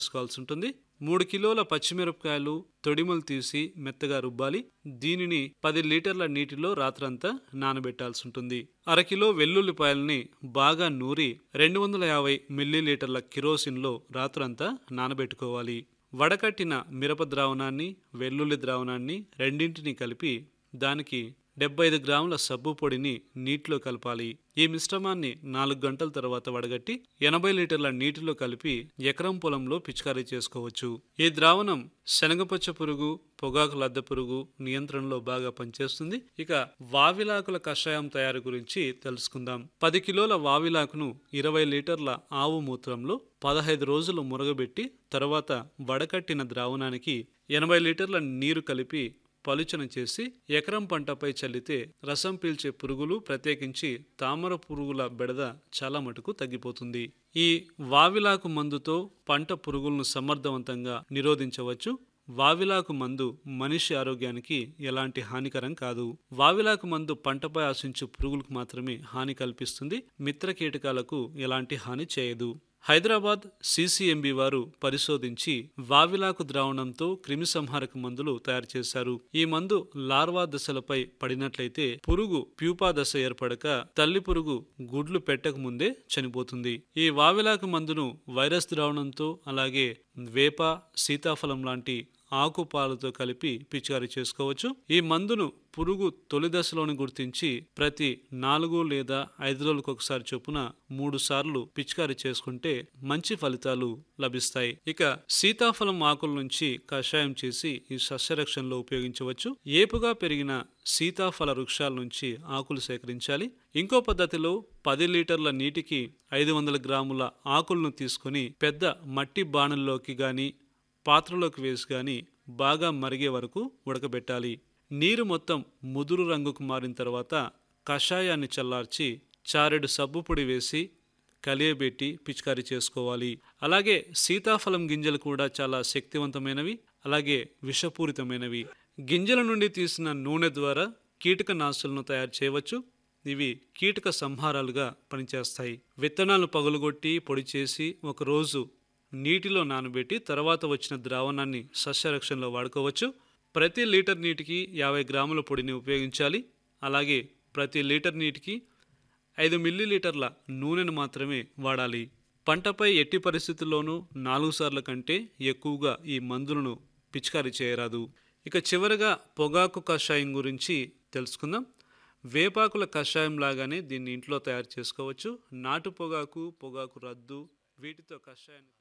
చేసుకోవాల్సి ఉంటుంది మూడు కిలోల పచ్చిమిరపకాయలు తొడిమలు తీసి మెత్తగా రుబ్బాలి దీనిని పది లీటర్ల నీటిలో రాత్రంతా నానబెట్టాల్సి ఉంటుంది అరకిలో వెల్లుల్లిపాయల్ని బాగా నూరి రెండు వందల యాభై మిల్లీలీటర్ల కిరోసిన్లో రాత్రంతా నానబెట్టుకోవాలి వడకట్టిన మిరప ద్రావణాన్ని వెల్లుల్లి ద్రావణాన్ని రెండింటిని కలిపి దానికి డెబ్బై ఐదు గ్రాముల సబ్బు పొడిని నీటిలో కలపాలి ఈ మిశ్రమాన్ని నాలుగు గంటల తర్వాత వడగట్టి ఎనభై లీటర్ల నీటిలో కలిపి ఎకరం పొలంలో పిచికారీ చేసుకోవచ్చు ఈ ద్రావణం శనగపచ్చ పురుగు పొగాకు లద్దె పురుగు నియంత్రణలో బాగా పనిచేస్తుంది ఇక వావిలాకుల కషాయం తయారు గురించి తెలుసుకుందాం పది కిలోల వావిలాకును ఇరవై లీటర్ల ఆవు మూత్రంలో పదహైదు రోజులు మురగబెట్టి తర్వాత వడకట్టిన ద్రావణానికి ఎనభై లీటర్ల నీరు కలిపి పలుచన చేసి ఎకరం పంటపై చల్లితే రసం పీల్చే పురుగులు ప్రత్యేకించి తామర పురుగుల బెడద చాలా మటుకు తగ్గిపోతుంది ఈ వావిలాకు మందుతో పంట పురుగులను సమర్థవంతంగా నిరోధించవచ్చు వావిలాకు మందు మనిషి ఆరోగ్యానికి ఎలాంటి హానికరం కాదు వావిలాకు మందు పంటపై ఆశించు పురుగులకు మాత్రమే హాని కల్పిస్తుంది మిత్ర కీటకాలకు ఎలాంటి హాని చేయదు హైదరాబాద్ సిసిఎంబి వారు పరిశోధించి వావిలాకు ద్రావణంతో క్రిమిసంహారక మందులు తయారు చేశారు ఈ మందు లార్వా దశలపై పడినట్లయితే పురుగు ప్యూపా దశ ఏర్పడక తల్లి పురుగు గుడ్లు పెట్టక ముందే చనిపోతుంది ఈ వావిలాకు మందును వైరస్ ద్రావణంతో అలాగే వేప సీతాఫలం లాంటి ఆకు పాలతో కలిపి పిచికారీ చేసుకోవచ్చు ఈ మందును పురుగు తొలి దశలోని గుర్తించి ప్రతి నాలుగు లేదా ఐదు రోజులకు ఒకసారి చొప్పున మూడు సార్లు పిచికారీ చేసుకుంటే మంచి ఫలితాలు లభిస్తాయి ఇక సీతాఫలం ఆకుల నుంచి కషాయం చేసి ఈ సస్యరక్షణలో ఉపయోగించవచ్చు ఏపుగా పెరిగిన సీతాఫల వృక్షాల నుంచి ఆకులు సేకరించాలి ఇంకో పద్ధతిలో పది లీటర్ల నీటికి ఐదు వందల గ్రాముల ఆకులను తీసుకొని పెద్ద మట్టి బాణంలోకి గాని పాత్రలోకి వేసి కానీ బాగా మరిగే వరకు ఉడకబెట్టాలి నీరు మొత్తం ముదురు రంగుకు మారిన తర్వాత కషాయాన్ని చల్లార్చి చారెడు సబ్బు పొడి వేసి కలియబెట్టి పిచికారీ చేసుకోవాలి అలాగే సీతాఫలం గింజలు కూడా చాలా శక్తివంతమైనవి అలాగే విషపూరితమైనవి గింజల నుండి తీసిన నూనె ద్వారా కీటక నాశులను తయారు చేయవచ్చు ఇవి కీటక సంహారాలుగా పనిచేస్తాయి విత్తనాలను పగులుగొట్టి పొడి చేసి ఒకరోజు నీటిలో నానబెట్టి తర్వాత వచ్చిన ద్రావణాన్ని సస్యరక్షణలో వాడుకోవచ్చు ప్రతి లీటర్ నీటికి యాభై గ్రాముల పొడిని ఉపయోగించాలి అలాగే ప్రతి లీటర్ నీటికి ఐదు మిల్లీలీటర్ల నూనెను మాత్రమే వాడాలి పంటపై ఎట్టి పరిస్థితుల్లోనూ నాలుగు సార్ల కంటే ఎక్కువగా ఈ మందులను పిచికారీ చేయరాదు ఇక చివరగా పొగాకు కషాయం గురించి తెలుసుకుందాం వేపాకుల కషాయం లాగానే దీన్ని ఇంట్లో తయారు చేసుకోవచ్చు నాటు పొగాకు పొగాకు రద్దు వీటితో కషాయాన్ని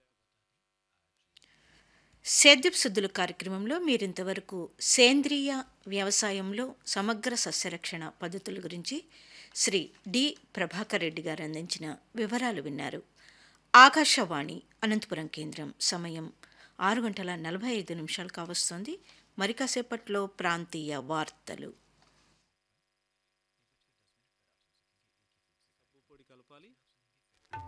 సేద్యపు శుద్ధుల కార్యక్రమంలో మీరింతవరకు సేంద్రియ వ్యవసాయంలో సమగ్ర సస్యరక్షణ పద్ధతుల గురించి శ్రీ డి ప్రభాకర్ రెడ్డి గారు అందించిన వివరాలు విన్నారు ఆకాశవాణి అనంతపురం కేంద్రం సమయం ఆరు గంటల నలభై ఐదు నిమిషాలు కావస్తోంది మరి కాసేపట్లో ప్రాంతీయ వార్తలు